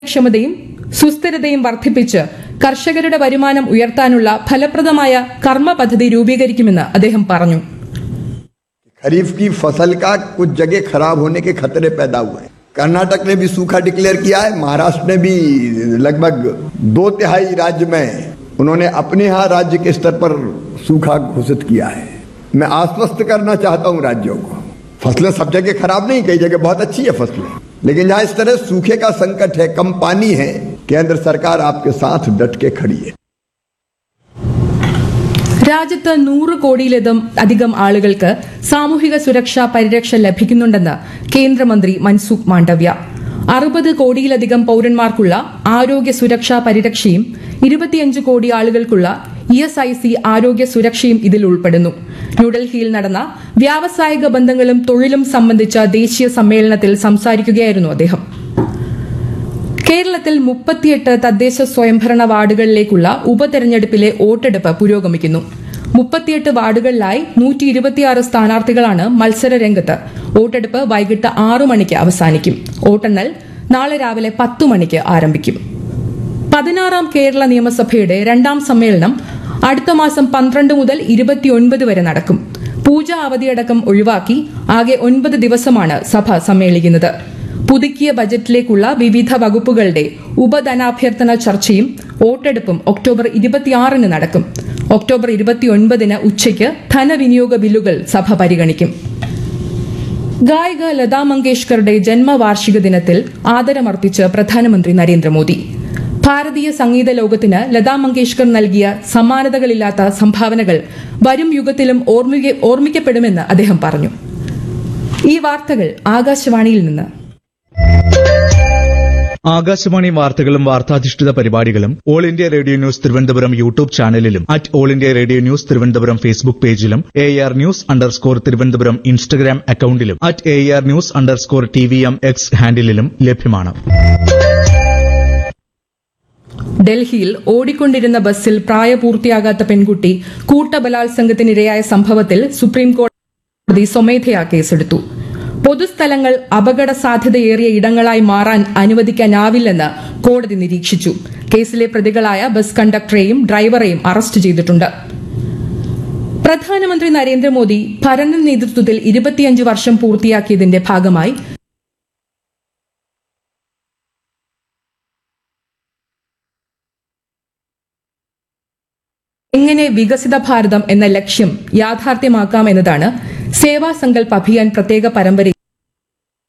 ക്ഷമതയും സുസ്ഥിരതയും വർദ്ധിപ്പിച്ച് കർഷകരുടെ വരുമാനം ഉയർത്താനുള്ള ഫലപ്രദമായ കർമ്മ പദ്ധതി രൂപീകരിക്കുമെന്ന് അദ്ദേഹം പറഞ്ഞു खरीफ की फसल का कुछ जगह खराब होने के खतरे पैदा हुए हैं कर्नाटक ने भी सूखा डिक्लेयर किया है महाराष्ट्र ने भी लगभग दो तिहाई राज्य में उन्होंने अपने यहाँ राज्य के स्तर पर सूखा घोषित किया है मैं आश्वस्त करना चाहता हूँ राज्यों को फसलें सब जगह खराब नहीं कई जगह बहुत अच्छी है फसलें लेकिन जहाँ इस तरह सूखे का संकट है कम पानी है केंद्र सरकार आपके साथ डट के खड़ी है രാജ്യത്ത് നൂറ് കോടിയിലധികം അധികം ആളുകൾക്ക് സാമൂഹിക സുരക്ഷാ പരിരക്ഷ ലഭിക്കുന്നുണ്ടെന്ന് കേന്ദ്രമന്ത്രി മൻസുഖ് മാണ്ഡവ്യ അറുപത് കോടിയിലധികം പൌരന്മാർക്കുള്ള ആരോഗ്യ സുരക്ഷാ പരിരക്ഷയും ഇരുപത്തിയഞ്ച് കോടി ആളുകൾക്കുള്ള ഇ എസ് ഐ സി ആരോഗ്യ സുരക്ഷയും ഇതിൽ ഉൾപ്പെടുന്നു ന്യൂഡൽഹിയിൽ നടന്ന വ്യാവസായിക ബന്ധങ്ങളും തൊഴിലും സംബന്ധിച്ച ദേശീയ സമ്മേളനത്തിൽ സംസാരിക്കുകയായിരുന്നു അദ്ദേഹം കേരളത്തിൽ മുപ്പത്തിയെട്ട് തദ്ദേശ സ്വയംഭരണ വാർഡുകളിലേക്കുള്ള ഉപതെരഞ്ഞെടുപ്പിലെ വോട്ടെടുപ്പ് പുരോഗമിക്കുന്നു മുപ്പത്തിയെട്ട് വാർഡുകളിലായി നൂറ്റി ഇരുപത്തിയാറ് സ്ഥാനാർത്ഥികളാണ് മത്സര രംഗത്ത് വോട്ടെടുപ്പ് വൈകിട്ട് ആറു മണിക്ക് അവസാനിക്കും വോട്ടെണ്ണൽ നാളെ രാവിലെ പത്തു മണിക്ക് ആരംഭിക്കും പതിനാറാം കേരള നിയമസഭയുടെ രണ്ടാം സമ്മേളനം അടുത്ത മാസം പന്ത്രണ്ട് മുതൽ ഇരുപത്തിയൊൻപത് വരെ നടക്കും പൂജാ അവധിയടക്കം ഒഴിവാക്കി ആകെ ഒൻപത് ദിവസമാണ് സഭ സമ്മേളിക്കുന്നത് പുതുക്കിയ ബജറ്റിലേക്കുള്ള വിവിധ വകുപ്പുകളുടെ ഉപധനാഭ്യർത്ഥന ചർച്ചയും വോട്ടെടുപ്പും ഒക്ടോബർ ഇരുപത്തിയാറിന് നടക്കും ഒക്ടോബർ ഇരുപത്തിയൊൻപതിന് ഉച്ചയ്ക്ക് ധനവിനിയോഗ ബില്ലുകൾ സഭ പരിഗണിക്കും ഗായിക ലതാ മങ്കേഷ്കറുടെ ജന്മവാർഷിക ദിനത്തിൽ ആദരമർപ്പിച്ച് പ്രധാനമന്ത്രി നരേന്ദ്രമോദി ഭാരതീയ സംഗീത ലോകത്തിന് ലതാ മങ്കേഷ്കർ നൽകിയ സമാനതകളില്ലാത്ത സംഭാവനകൾ വരും യുഗത്തിലും ഓർമ്മിക്ക- ഓർമ്മിക്കപ്പെടുമെന്ന് അദ്ദേഹം പറഞ്ഞു ഈ വാർത്തകൾ ആകാശവാണിയിൽ നിന്ന് ആകാശവാണി വാർത്തകളും വാർത്താധിഷ്ഠിത പരിപാടികളും All India Radio News Thiruvananthapuram YouTube ചാനലിലും at All India Radio News Thiruvananthapuram Facebook പേജിലും A R news underscore Thiruvananthapuram Instagram അക്കൌണ്ടിലും at A R news underscore T V M X ഹാൻഡിലും ലഭ്യമാണ് ഡൽഹിയിൽ ഓടിക്കൊണ്ടിരുന്ന ബസ്സിൽ പ്രായപൂർത്തിയാകാത്ത പെൺകുട്ടി കൂട്ടബലാത്സംഗത്തിനിരയായ സംഭവത്തിൽ സുപ്രീംകോടതി സ്വമേധയാ കേസെടുത്തു പൊതുസ്ഥലങ്ങൾ അപകട സാധ്യതയേറിയ ഇടങ്ങളായി മാറാൻ അനുവദിക്കാനാവില്ലെന്ന് കോടതി നിരീക്ഷിച്ചു കേസിലെ പ്രതികളായ ബസ് കണ്ടക്ടറെയും ഡ്രൈവറെയും അറസ്റ്റ് ചെയ്തിട്ടുണ്ട് പ്രധാനമന്ത്രി നരേന്ദ്രമോദി ഭരണ നേതൃത്വത്തിൽ ഇരുപത്തിയഞ്ച് വർഷം പൂർത്തിയാക്കിയതിന്റെ ഭാഗമായി എങ്ങനെ വികസിത ഭാരതം എന്ന ലക്ഷ്യം യാഥാർത്ഥ്യമാക്കാം എന്നതാണ് സേവാ സങ്കൽപ് അഭിയാൻ പ്രത്യേക പരമ്പരയിൽ